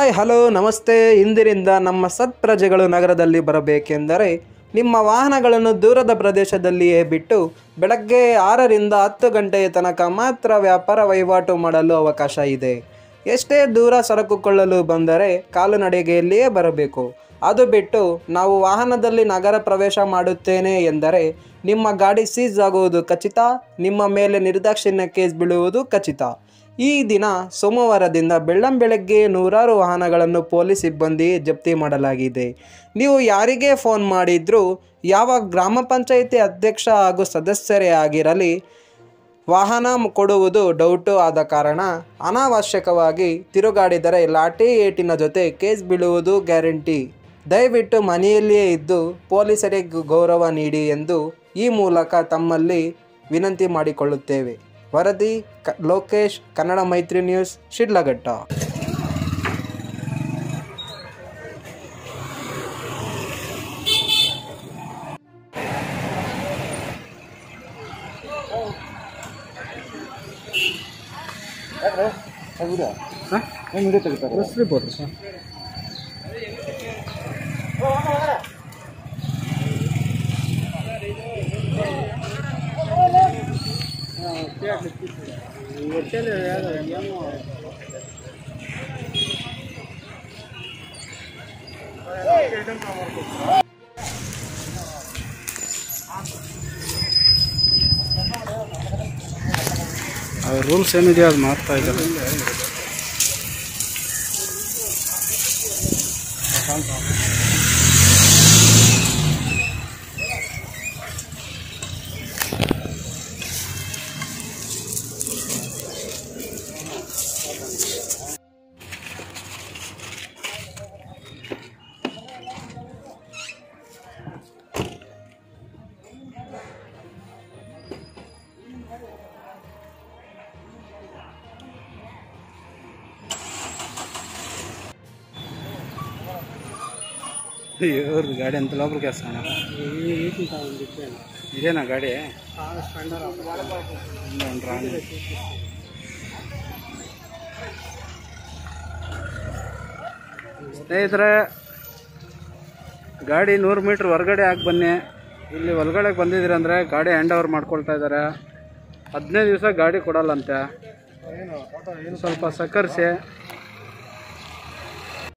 Hi hello ನಮಸ್ತೆ ಇಂದಿನಿಂದ ನಮ್ಮ ಸತ್ಪ್ರಜೆಗಳು ನಗರದಲ್ಲಿ ಬರಬೇಕೆಂದರೆ ನಿಮ್ಮ ವಾಹನಗಳನ್ನು ದೂರದ ಪ್ರದೇಶದಲ್ಲಿಯೇ ಬಿಟ್ಟು ಬೆಳಗ್ಗೆ ಆರರಿಂದ ಹತ್ತು ಗಂಟೆಯ ತನಕ ಮಾತ್ರ ವ್ಯಾಪಾರ ವಹಿವಾಟು ಮಾಡಲು ಅವಕಾಶ ಇದೆ ಎಷ್ಟೇ ದೂರ ಸರಕು ಕೊಳ್ಳಲು ಬಂದರೆ ಕಾಲುನಡಿಗೆಯಲ್ಲಿಯೇ ಬರಬೇಕು ಅದು ಬಿಟ್ಟು ನಾವು ವಾಹನದಲ್ಲಿ ನಗರ ಪ್ರವೇಶ ಮಾಡುತ್ತೇನೆ ಎಂದರೆ ನಿಮ್ಮ ಗಾಡಿ ಸೀಸ್ ಆಗುವುದು ಖಚಿತ ನಿಮ್ಮ ಮೇಲೆ ನಿರ್ದಾಕ್ಷಿಣ್ಯ ಕೇಸ್ ಬೀಳುವುದು ಖಚಿತ ಈ ದಿನ ಸೋಮವಾರದಿಂದ ಬೆಳ್ಳಂಬೆಳಗ್ಗೆ ನೂರಾರು ವಾಹನಗಳನ್ನು ಪೊಲೀಸ್ ಸಿಬ್ಬಂದಿ ಜಪ್ತಿ ಮಾಡಲಾಗಿದೆ ನೀವು ಯಾರಿಗೇ ಫೋನ್ ಮಾಡಿದ್ರೂ ಯಾವ ಗ್ರಾಮ ಪಂಚಾಯಿತಿ ಅಧ್ಯಕ್ಷ ಹಾಗೂ ಸದಸ್ಯರೇ ಆಗಿರಲಿ ವಾಹನ ಮ್- ಕೊಡುವುದು ಡೌಟು ಆದ ಕಾರಣ ಅನಾವಶ್ಯಕವಾಗಿ ತಿರುಗಾಡಿದರೆ ಲಾಠಿ ಏಟಿನ ಜೊತೆ ಕೇಸ್ ಬೀಳುವುದು ಗ್ಯಾರಂಟಿ ದಯವಿಟ್ಟು ಮನೆಯಲ್ಲಿಯೇ ಇದ್ದು ಪೊಲೀಸರಿಗೆ ಗೌರವ ನೀಡಿ ಎಂದು ಈ ಮೂಲಕ ತಮ್ಮಲ್ಲಿ ವಿನಂತಿ ಮಾಡಿಕೊಳ್ಳುತ್ತೇವೆ ವರದಿ ಕ ಲೋಕೇಶ್ ಕನ್ನಡ ಮೈತ್ರಿ ನ್ಯೂಸ್ ಶಿಡ್ಲಘಟ್ಟ ರೂಲ್ಸ್ ಏನಿದೆಯೋ ಅದು ಮಾಡ್ತಾ ಇದ್ದಾರೆ ಇವ್ರದ್ದು ಗಾಡಿ ಅಂತ ಒಬ್ರು ಕೆಲಸ ಇದೇನಾ ಗಾಡಿ ಒಂದು ರಾಣಿ. ಸ್ನೇಹಿತರೆ ಗಾಡಿ ನೂರು ಮೀಟ್ರ್ ಹೊರಗಡೆ ಹಾಕಿ ಬನ್ನಿ ಇಲ್ಲಿ ಒಳಗಡೆ ಬಂದಿದ್ದೀರ ಅಂದರೆ ಗಾಡಿ ಹ್ಯಾಂಡ್ ಓವರ್ ಮಾಡ್ಕೊಳ್ತಾ ಇದ್ದಾರೆ ಹದಿನೈದು ದಿವಸ ಗಾಡಿ ಕೊಡಲ್ಲಂತೆ ಸ್ವಲ್ಪ ಸಕ್ಕರಿಸಿ